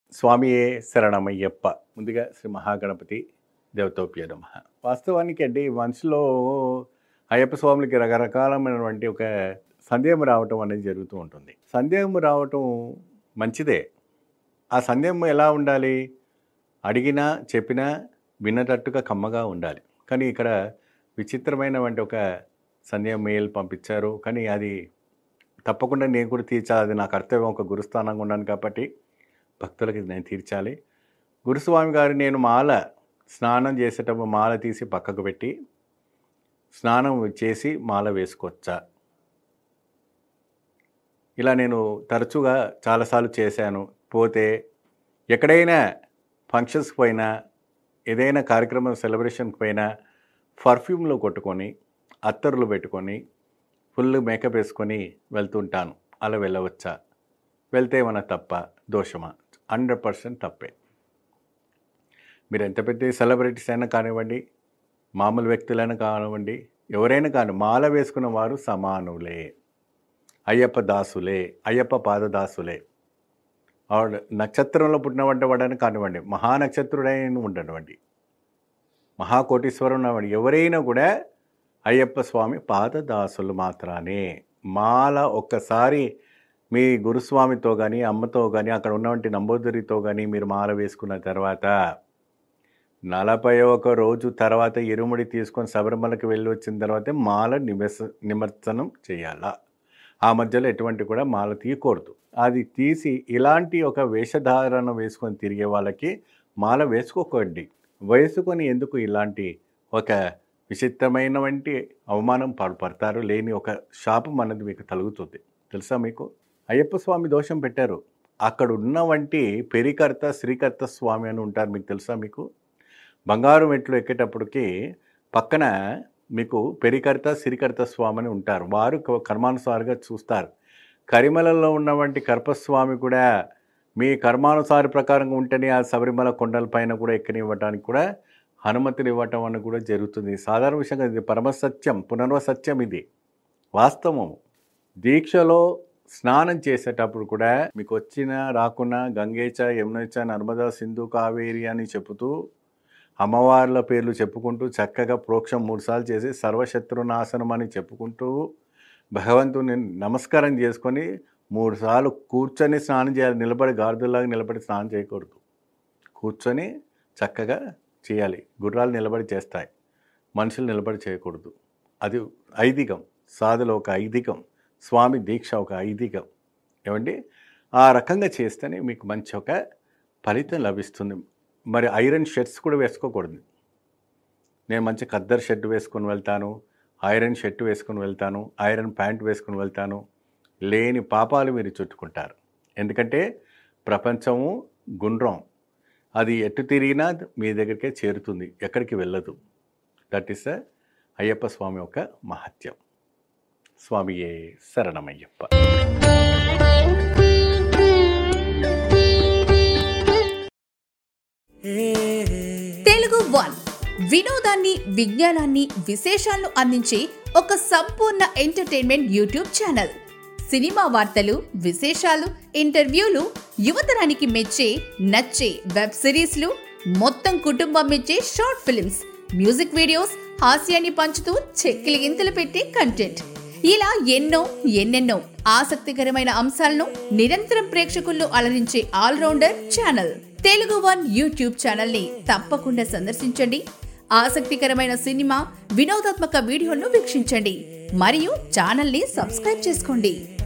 స్వామియే శరణమయ్యప్ప ముందుగా శ్రీ మహాగణపతి దేవతోప్య నమ వాస్తవానికి అండి మనసులో అయ్యప్ప స్వాములకి రకరకాలమైనటువంటి ఒక సందేహం రావటం అనేది జరుగుతూ ఉంటుంది సందేహం రావటం మంచిదే ఆ సందేహం ఎలా ఉండాలి అడిగినా చెప్పినా విన్నటట్టుగా కమ్మగా ఉండాలి కానీ ఇక్కడ విచిత్రమైనటువంటి ఒక సందేహం మెయిల్ పంపించారు కానీ అది తప్పకుండా నేను కూడా తీర్చాలి అది నా కర్తవ్యం ఒక గురుస్థానంగా ఉన్నాను కాబట్టి భక్తులకి నేను తీర్చాలి గురుస్వామి గారు నేను మాల స్నానం చేసేటప్పుడు మాల తీసి పక్కకు పెట్టి స్నానం చేసి మాల వేసుకోవచ్చా ఇలా నేను తరచుగా చాలాసార్లు చేశాను పోతే ఎక్కడైనా ఫంక్షన్స్కి పోయినా ఏదైనా కార్యక్రమం సెలబ్రేషన్కి పోయినా పర్ఫ్యూమ్లో కొట్టుకొని అత్తరులు పెట్టుకొని ఫుల్ మేకప్ వేసుకొని వెళ్తుంటాను అలా వెళ్ళవచ్చా వెళ్తే ఏమన్నా తప్ప దోషమా హండ్రెడ్ పర్సెంట్ తప్పే మీరు ఎంత పెద్ద సెలబ్రిటీస్ అయినా కానివ్వండి మామూలు వ్యక్తులైనా కానివ్వండి ఎవరైనా కాని మాల వేసుకున్న వారు సమానులే అయ్యప్ప దాసులే అయ్యప్ప పాదదాసులే ఆవిడ నక్షత్రంలో పుట్టినవంటి వాడని కానివ్వండి మహానక్షత్రుడైన ఉండనివ్వండి మహాకోటీశ్వరం ఉన్నవాడు ఎవరైనా కూడా అయ్యప్ప స్వామి పాదదాసులు మాత్రానే మాల ఒక్కసారి మీ గురుస్వామితో కానీ అమ్మతో కానీ అక్కడ ఉన్నటువంటి నంబోదరితో కానీ మీరు మాల వేసుకున్న తర్వాత నలభై ఒక రోజు తర్వాత ఇరుముడి తీసుకొని శబరిమలకి వెళ్ళి వచ్చిన తర్వాత మాల నిమస్ నిమజ్జనం చేయాలా ఆ మధ్యలో ఎటువంటి కూడా మాల తీయకూడదు అది తీసి ఇలాంటి ఒక వేషధారణ వేసుకొని తిరిగే వాళ్ళకి మాల వేసుకోకండి వేసుకొని ఎందుకు ఇలాంటి ఒక విచిత్రమైనటువంటి అవమానం పడతారు లేని ఒక శాపం అన్నది మీకు తలుగుతుంది తెలుసా మీకు అయ్యప్ప స్వామి దోషం పెట్టారు అక్కడ ఉన్న వంటి పెరికర్త శ్రీకర్త స్వామి అని ఉంటారు మీకు తెలుసా మీకు బంగారు మెట్లు ఎక్కేటప్పటికి పక్కన మీకు పెరికర్త సిరికర్త స్వామి అని ఉంటారు వారు క- కర్మానుసారిగా చూస్తారు కరిమలలో ఉన్నవంటి కర్పస్వామి కూడా మీ కర్మానుసార ప్రకారంగా ఉంటేనే ఆ శబరిమల కొండల పైన కూడా ఎక్కనివ్వడానికి కూడా అనుమతులు ఇవ్వటం అని కూడా జరుగుతుంది సాధారణ విషయంగా ఇది పరమసత్యం పునర్వసత్యం ఇది వాస్తవం దీక్షలో స్నానం చేసేటప్పుడు కూడా మీకు వచ్చిన రాకున్నా గంగేచ యమునచ నర్మదా సింధు కావేరి అని చెబుతూ అమ్మవార్ల పేర్లు చెప్పుకుంటూ చక్కగా ప్రోక్షం మూడుసార్లు చేసి సర్వశత్రునాశనం అని చెప్పుకుంటూ భగవంతుని నమస్కారం చేసుకొని మూడుసార్లు కూర్చొని స్నానం చేయాలి నిలబడి గాడిదలాగా నిలబడి స్నానం చేయకూడదు కూర్చొని చక్కగా చేయాలి గుర్రాలు నిలబడి చేస్తాయి మనుషులు నిలబడి చేయకూడదు అది ఐదికం సాధులో ఒక ఐదికం స్వామి దీక్ష ఒక ఐదికం ఏమండి ఆ రకంగా చేస్తేనే మీకు మంచి ఒక ఫలితం లభిస్తుంది మరి ఐరన్ షర్ట్స్ కూడా వేసుకోకూడదు నేను మంచి ఖద్దర్ షర్ట్ వేసుకొని వెళ్తాను ఐరన్ షర్ట్ వేసుకొని వెళ్తాను ఐరన్ ప్యాంట్ వేసుకొని వెళ్తాను లేని పాపాలు మీరు చుట్టుకుంటారు ఎందుకంటే ప్రపంచము గుండ్రం అది ఎటు తిరిగినా మీ దగ్గరికే చేరుతుంది ఎక్కడికి వెళ్ళదు దట్ ఈస్ అయ్యప్ప స్వామి యొక్క మహత్యం స్వామియే శరణమయ్యప్ప తెలుగు వన్ వినోదాన్ని విజ్ఞానాన్ని విశేషాలను అందించే ఒక సంపూర్ణ ఎంటర్టైన్మెంట్ యూట్యూబ్ ఛానల్ సినిమా వార్తలు విశేషాలు ఇంటర్వ్యూలు యువతరానికి మెచ్చే నచ్చే వెబ్ సిరీస్లు మొత్తం కుటుంబం మెచ్చే షార్ట్ ఫిల్మ్స్ మ్యూజిక్ వీడియోస్ హాస్యాన్ని పంచుతూ చెక్కిలి గింతలు పెట్టే కంటెంట్ ఇలా ఎన్నో ఎన్నెన్నో ఆసక్తికరమైన అంశాలను నిరంతరం ప్రేక్షకుల్లో అలరించే allrounder channel Telugu one YouTube channel ని తప్పకుండా సందర్శించండి ఆసక్తికరమైన సినిమా వినోదాత్మక వీడియోలను వీక్షించండి మరియు ఛానల్ ని సబ్స్క్రైబ్ చేసుకోండి